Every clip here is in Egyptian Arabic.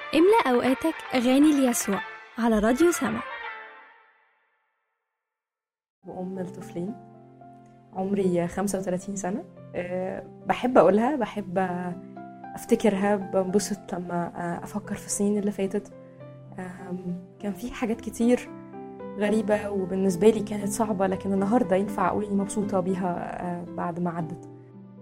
املأ أوقاتك أغاني ليسوع على راديو سما وأم لطفلين عمري 35 سنة أه بحب أقولها بحب أفتكرها بنبسط لما أفكر في السنين اللي فاتت أه كان في حاجات كتير غريبة وبالنسبة لي كانت صعبة لكن النهاردة ينفع أقول إني مبسوطة بيها أه بعد ما عدت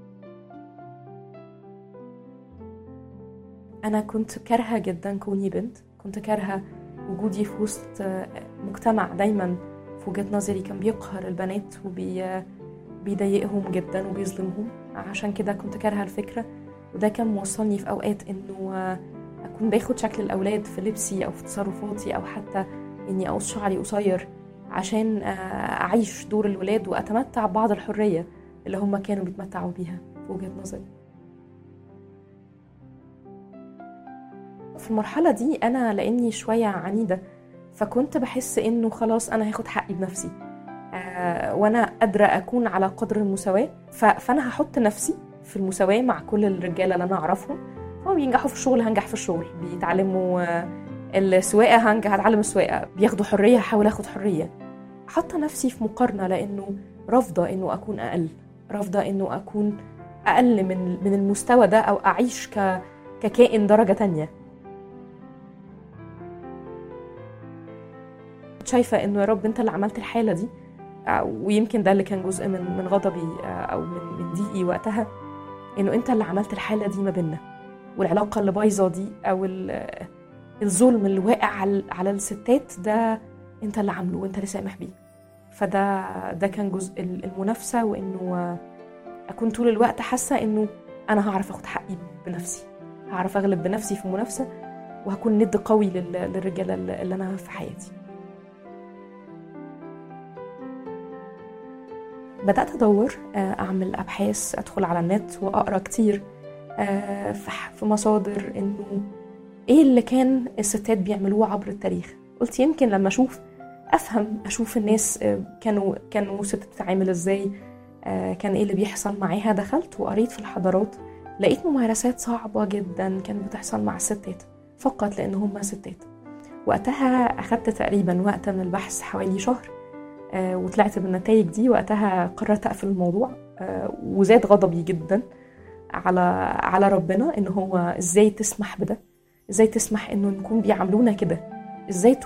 أنا كنت كارهة جدا كوني بنت كنت كارهة وجودي في وسط مجتمع دايما في وجهة نظري كان بيقهر البنات وبيضايقهم جدا وبيظلمهم عشان كده كنت كارهة الفكرة وده كان موصلني في أوقات إنه أكون باخد شكل الأولاد في لبسي أو في تصرفاتي أو حتى إني أقص شعري قصير عشان أعيش دور الولاد وأتمتع ببعض الحرية اللي هم كانوا بيتمتعوا بيها في وجهة نظري في المرحلة دي أنا لأني شوية عنيدة فكنت بحس إنه خلاص أنا هاخد حقي بنفسي آه وأنا قادرة أكون على قدر المساواة فأنا هحط نفسي في المساواة مع كل الرجالة اللي أنا أعرفهم هم بينجحوا في الشغل هنجح في الشغل بيتعلموا آه السواقة هنجح هتعلم السواقة بياخدوا حرية هحاول أخد حرية حاطة نفسي في مقارنة لأنه رافضة إنه أكون أقل رافضة إنه أكون أقل من من المستوى ده أو أعيش ك ككائن درجة تانية شايفه انه يا رب انت اللي عملت الحاله دي ويمكن ده اللي كان جزء من من غضبي او من من ضيقي وقتها انه انت اللي عملت الحاله دي ما بيننا والعلاقه اللي بايظه دي او الظلم اللي واقع على على الستات ده انت اللي عامله وانت اللي سامح بيه فده ده كان جزء المنافسه وانه اكون طول الوقت حاسه انه انا هعرف اخد حقي بنفسي هعرف اغلب بنفسي في المنافسه وهكون ند قوي للرجاله اللي انا في حياتي بدأت أدور أعمل أبحاث أدخل على النت وأقرأ كتير في مصادر إنه إيه اللي كان الستات بيعملوه عبر التاريخ قلت يمكن لما أشوف أفهم أشوف الناس كانوا كانوا ست بتتعامل إزاي كان إيه اللي بيحصل معاها دخلت وقريت في الحضارات لقيت ممارسات صعبة جدا كانت بتحصل مع الستات فقط لأن هم ستات وقتها أخدت تقريبا وقت من البحث حوالي شهر آه وطلعت بالنتائج دي وقتها قررت اقفل الموضوع آه وزاد غضبي جدا على على ربنا ان هو ازاي تسمح بده ازاي تسمح انه نكون بيعاملونا كده ازاي